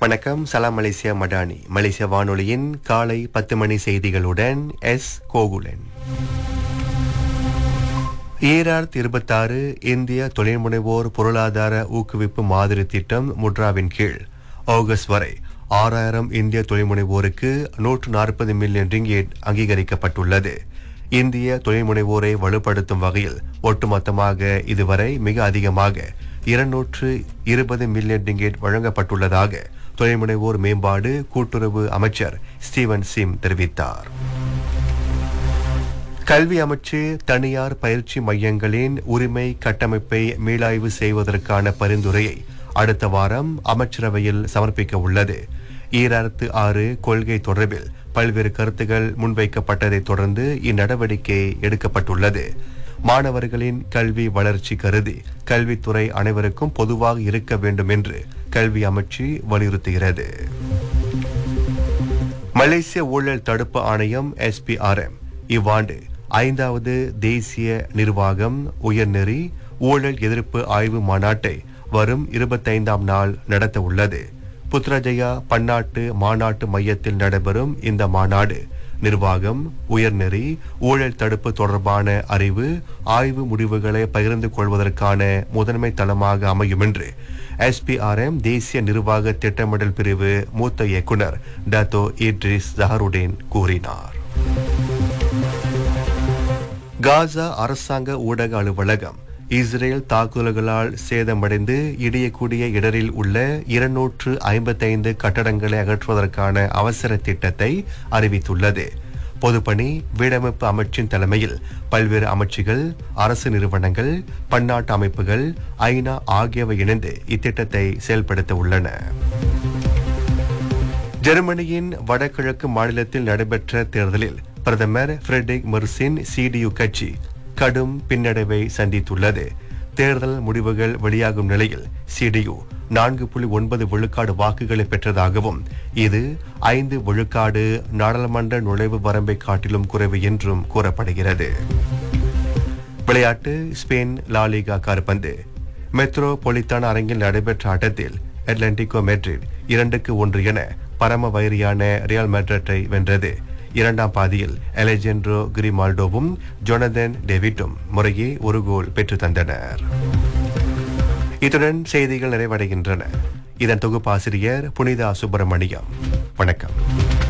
வணக்கம் சலாம் மலேசியா மடானி மலேசிய வானொலியின் காலை பத்து மணி செய்திகளுடன் எஸ் கோகுலன் ஈராயிரத்தி இருபத்தாறு இந்திய தொழில்முனைவோர் பொருளாதார ஊக்குவிப்பு மாதிரி திட்டம் முட்ராவின் கீழ் ஆகஸ்ட் வரை ஆறாயிரம் இந்திய தொழில்முனைவோருக்கு நூற்று நாற்பது மில்லியன் ரிங்கேட் அங்கீகரிக்கப்பட்டுள்ளது இந்திய தொழில்முனைவோரை வலுப்படுத்தும் வகையில் ஒட்டுமொத்தமாக இதுவரை மிக அதிகமாக இருநூற்று இருபது மில்லியன் ரிங்கேட் வழங்கப்பட்டுள்ளதாக தொழில்முனைவோர் மேம்பாடு கூட்டுறவு அமைச்சர் ஸ்டீவன் சிம் தெரிவித்தார் கல்வி அமைச்சு தனியார் பயிற்சி மையங்களின் உரிமை கட்டமைப்பை மீளாய்வு செய்வதற்கான பரிந்துரையை அடுத்த வாரம் அமைச்சரவையில் சமர்ப்பிக்க உள்ளது ஈராயிரத்து ஆறு கொள்கை தொடர்பில் பல்வேறு கருத்துகள் முன்வைக்கப்பட்டதைத் தொடர்ந்து இந்நடவடிக்கை எடுக்கப்பட்டுள்ளது மாணவர்களின் கல்வி வளர்ச்சி கருதி கல்வித்துறை அனைவருக்கும் பொதுவாக இருக்க வேண்டும் என்று கல்வி அமைச்சு வலியுறுத்துகிறது மலேசிய ஊழல் தடுப்பு ஆணையம் எஸ்பிஆர்எம் இவ்வாண்டு ஐந்தாவது தேசிய நிர்வாகம் உயர்நெறி ஊழல் எதிர்ப்பு ஆய்வு மாநாட்டை வரும் இருபத்தைந்தாம் நாள் நடத்த உள்ளது புத்ரஜயா பன்னாட்டு மாநாட்டு மையத்தில் நடைபெறும் இந்த மாநாடு நிர்வாகம் உயர்நெறி ஊழல் தடுப்பு தொடர்பான அறிவு ஆய்வு முடிவுகளை பகிர்ந்து கொள்வதற்கான முதன்மை தளமாக அமையும் என்று எஸ்பிஆர்எம் தேசிய நிர்வாக திட்டமிடல் பிரிவு மூத்த இயக்குனர் டத்தோ இட்ரிஸ் ஜஹருடேன் கூறினார் காசா அரசாங்க ஊடக அலுவலகம் இஸ்ரேல் தாக்குதல்களால் சேதமடைந்து இடியக்கூடிய இடரில் உள்ள இருநூற்று ஐம்பத்தைந்து கட்டடங்களை அகற்றுவதற்கான அவசர திட்டத்தை அறிவித்துள்ளது பொதுப்பணி வீடமைப்பு அமைச்சின் தலைமையில் பல்வேறு அமைச்சுகள் அரசு நிறுவனங்கள் பன்னாட்டு அமைப்புகள் ஐநா ஆகியவை இணைந்து இத்திட்டத்தை செயல்படுத்த உள்ளன ஜெர்மனியின் வடகிழக்கு மாநிலத்தில் நடைபெற்ற தேர்தலில் பிரதமர் ஃபிரெட்ரிக் மெர்சின் சிடியு கட்சி கடும் பின்னடைவை சந்தித்துள்ளது தேர்தல் முடிவுகள் வெளியாகும் நிலையில் சிடியு நான்கு புள்ளி ஒன்பது விழுக்காடு வாக்குகளை பெற்றதாகவும் இது ஐந்து விழுக்காடு நாடாளுமன்ற நுழைவு வரம்பை காட்டிலும் குறைவு என்றும் கூறப்படுகிறது விளையாட்டு ஸ்பெயின் லாலிகா கார்பந்து மெட்ரோபொலிட்டான் அரங்கில் நடைபெற்ற ஆட்டத்தில் அட்லாண்டிகோ மெட்ரிட் இரண்டுக்கு ஒன்று என பரம வைரியான ரியால் மெட்ரிட்டை வென்றது இரண்டாம் பாதியில் அலெஜென்ட்ரோ கிரிமால்டோவும் ஜொனதன் டேவிட்டும் முறையே ஒரு கோல் பெற்று தந்தனர் இத்துடன் செய்திகள் நிறைவடைகின்றன இதன் தொகுப்பாசிரியர் புனிதா சுப்பிரமணியம் வணக்கம்